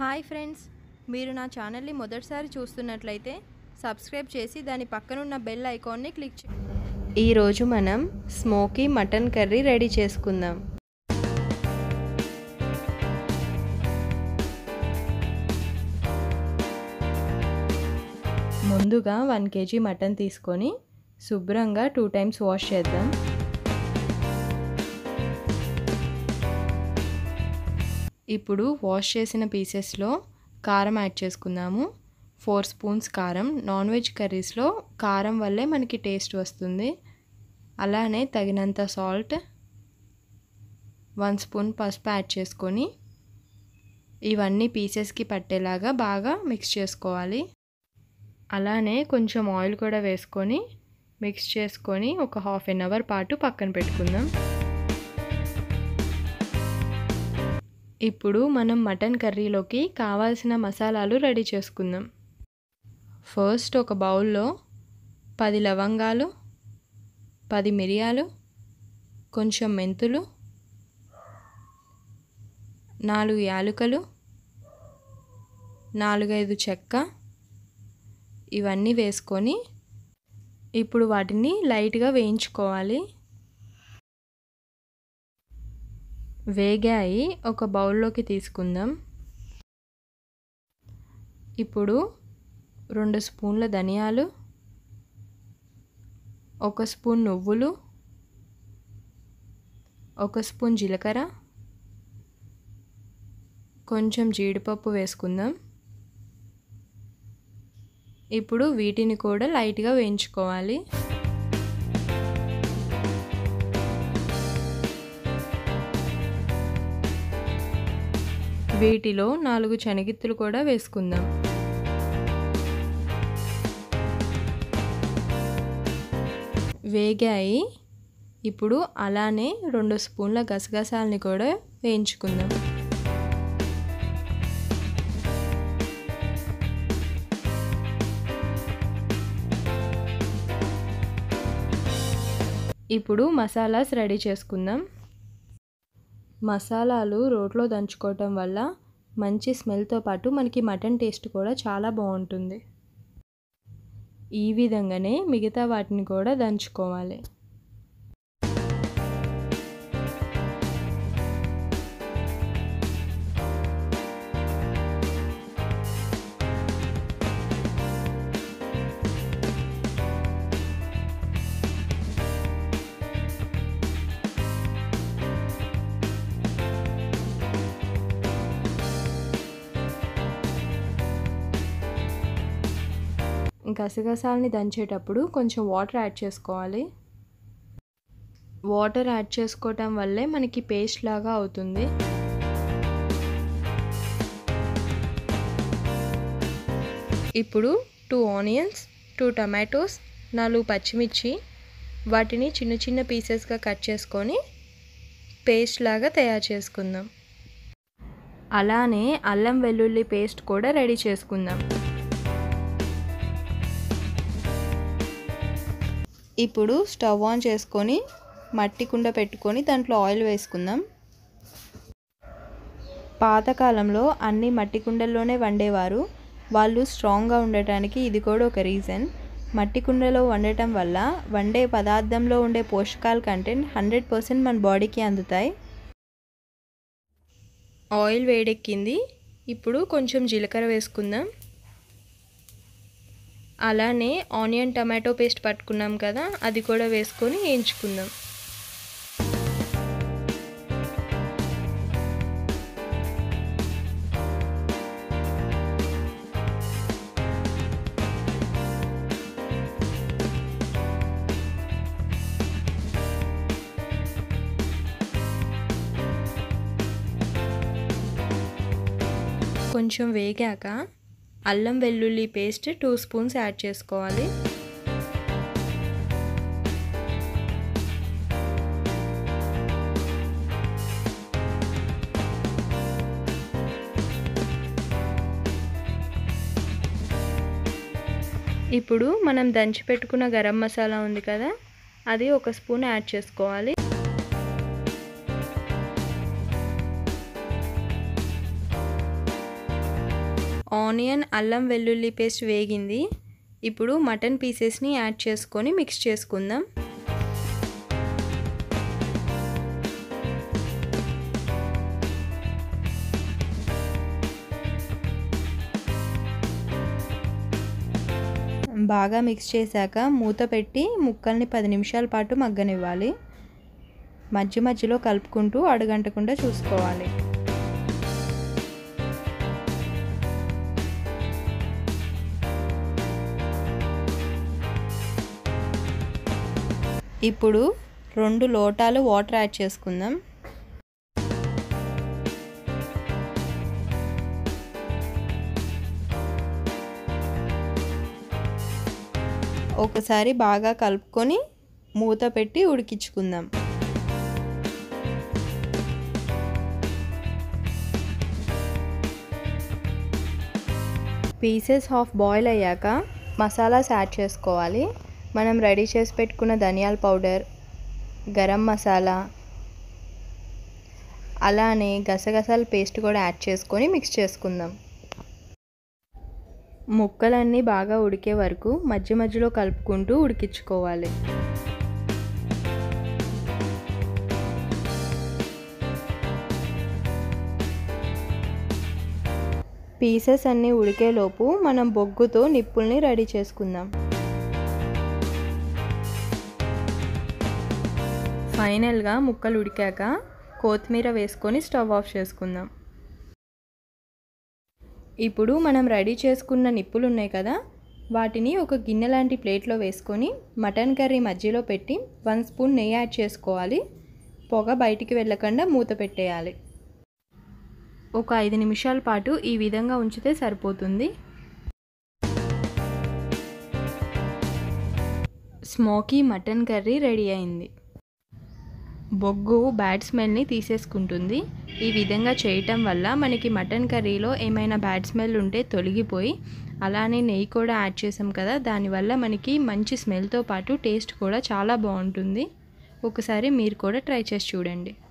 hi friends మీరు నా ఛానల్ని మొదటిసారి చూస్తున్నట్లయితే సబ్స్క్రైబ్ చేసి దాని పక్కనున్న బెల్ ఐకాన్ని క్లిక్ చే ఈరోజు మనం స్మోకీ మటన్ కర్రీ రెడీ చేసుకుందాం ముందుగా వన్ కేజీ మటన్ తీసుకొని శుభ్రంగా టూ టైమ్స్ వాష్ చేద్దాం ఇప్పుడు వాష్ చేసిన పీసెస్లో కారం యాడ్ చేసుకుందాము ఫోర్ స్పూన్స్ కారం నాన్ వెజ్ కర్రీస్లో కారం వల్లే మనకి టేస్ట్ వస్తుంది అలానే తగినంత సాల్ట్ వన్ స్పూన్ పసుపు యాడ్ చేసుకొని ఇవన్నీ పీసెస్కి పట్టేలాగా బాగా మిక్స్ చేసుకోవాలి అలానే కొంచెం ఆయిల్ కూడా వేసుకొని మిక్స్ చేసుకొని ఒక హాఫ్ అన్ అవర్ పాటు పక్కన పెట్టుకుందాం ఇప్పుడు మనం మటన్ కర్రీలోకి కావాల్సిన మసాలాలు రెడీ చేసుకుందాం ఫస్ట్ ఒక బౌల్లో పది లవంగాలు పది మిరియాలు కొంచెం మెంతులు నాలుగు యాలుకలు నాలుగైదు చెక్క ఇవన్నీ వేసుకొని ఇప్పుడు వాటిని లైట్గా వేయించుకోవాలి వేగాయి ఒక బౌల్లోకి తీసుకుందాం ఇప్పుడు రెండు స్పూన్ల ధనియాలు ఒక స్పూన్ నువ్వులు ఒక స్పూన్ జీలకర్ర కొంచెం జీడిపప్పు వేసుకుందాం ఇప్పుడు వీటిని కూడా లైట్గా వేయించుకోవాలి వీటిలో నాలుగు శనగిత్తులు కూడా వేసుకుందాం వేగాయి ఇప్పుడు అలానే రెండు స్పూన్ల గసగసాలని కూడా వేయించుకుందాం ఇప్పుడు మసాలాస్ రెడీ చేసుకుందాం మసాలాలు రోట్లో దంచుకోవటం వల్ల మంచి స్మెల్తో పాటు మనకి మటన్ టేస్ట్ కూడా చాలా బాగుంటుంది ఈ విధంగానే మిగతా వాటిని కూడా దంచుకోవాలి గసగసాలని దంచేటప్పుడు కొంచెం వాటర్ యాడ్ చేసుకోవాలి వాటర్ యాడ్ చేసుకోవటం వల్లే మనకి పేస్ట్ లాగా అవుతుంది ఇప్పుడు టూ ఆనియన్స్ టూ టమాటోస్ నాలుగు పచ్చిమిర్చి వాటిని చిన్న చిన్న పీసెస్గా కట్ చేసుకొని పేస్ట్ లాగా తయారు చేసుకుందాం అలానే అల్లం వెల్లుల్లి పేస్ట్ కూడా రెడీ చేసుకుందాం ఇప్పుడు స్టవ్ ఆన్ చేసుకొని మట్టి కుండ పెట్టుకొని దాంట్లో ఆయిల్ వేసుకుందాం పాతకాలంలో అన్ని మట్టి కుండల్లోనే వండేవారు వాళ్ళు స్ట్రాంగ్గా ఉండటానికి ఇది కూడా ఒక రీజన్ మట్టి కుండలో వండటం వల్ల వండే పదార్థంలో ఉండే పోషకాల కంటెంట్ హండ్రెడ్ పర్సెంట్ మన బాడీకి అందుతాయి ఆయిల్ వేడెక్కింది ఇప్పుడు కొంచెం జీలకర్ర వేసుకుందాం అలానే ఆనియన్ టమాటో పేస్ట్ పట్టుకున్నాం కదా అది కూడా వేసుకొని వేయించుకుందాం కొంచెం వేగాక అల్లం వెల్లుల్లి పేస్ట్ టూ స్పూన్స్ యాడ్ చేసుకోవాలి ఇప్పుడు మనం దంచి పెట్టుకున్న గరం మసాలా ఉంది కదా అది ఒక స్పూన్ యాడ్ చేసుకోవాలి ఆనియన్ అల్లం వెల్లుల్లి పేస్ట్ వేగింది ఇప్పుడు మటన్ పీసెస్ని యాడ్ చేసుకొని మిక్స్ చేసుకుందాం బాగా మిక్స్ చేశాక మూత పెట్టి ముక్కల్ని పది నిమిషాల పాటు మగ్గనివ్వాలి మధ్య మధ్యలో కలుపుకుంటూ అడుగంటకుండా చూసుకోవాలి ఇప్పుడు రెండు లోటాలు వాటర్ యాడ్ చేసుకుందాం ఒకసారి బాగా కలుపుకొని మూత పెట్టి ఉడికించుకుందాం పీసెస్ హాఫ్ బాయిల్ అయ్యాక మసాలాస్ యాడ్ చేసుకోవాలి మనం రెడీ చేసి పెట్టుకున్న ధనియాల పౌడర్ గరం మసాలా అలానే గసగసాల పేస్ట్ కూడా యాడ్ చేసుకొని మిక్స్ చేసుకుందాం ముక్కలన్నీ బాగా ఉడికే వరకు మధ్య మధ్యలో కలుపుకుంటూ ఉడికించుకోవాలి పీసెస్ అన్నీ ఉడికేలోపు మనం బొగ్గుతో నిప్పుల్ని రెడీ చేసుకుందాం ఫైనల్గా ముక్కలు ఉడికాక కొత్తిమీర వేసుకొని స్టవ్ ఆఫ్ చేసుకుందాం ఇప్పుడు మనం రెడీ చేసుకున్న నిప్పులు ఉన్నాయి కదా వాటిని ఒక గిన్నె లాంటి ప్లేట్లో వేసుకొని మటన్ కర్రీ మధ్యలో పెట్టి వన్ స్పూన్ నెయ్యి యాడ్ చేసుకోవాలి పొగ బయటికి వెళ్ళకుండా మూత పెట్టేయాలి ఒక ఐదు నిమిషాల పాటు ఈ విధంగా ఉంచితే సరిపోతుంది స్మోకీ మటన్ కర్రీ రెడీ అయింది బొగ్గు బ్యాడ్ స్మెల్ని తీసేసుకుంటుంది ఈ విధంగా చేయటం వల్ల మనకి మటన్ కర్రీలో ఏమైనా బ్యాడ్ స్మెల్ ఉంటే తొలగిపోయి అలానే నెయ్యి కూడా యాడ్ చేసాం కదా దానివల్ల మనకి మంచి స్మెల్తో పాటు టేస్ట్ కూడా చాలా బాగుంటుంది ఒకసారి మీరు కూడా ట్రై చేసి చూడండి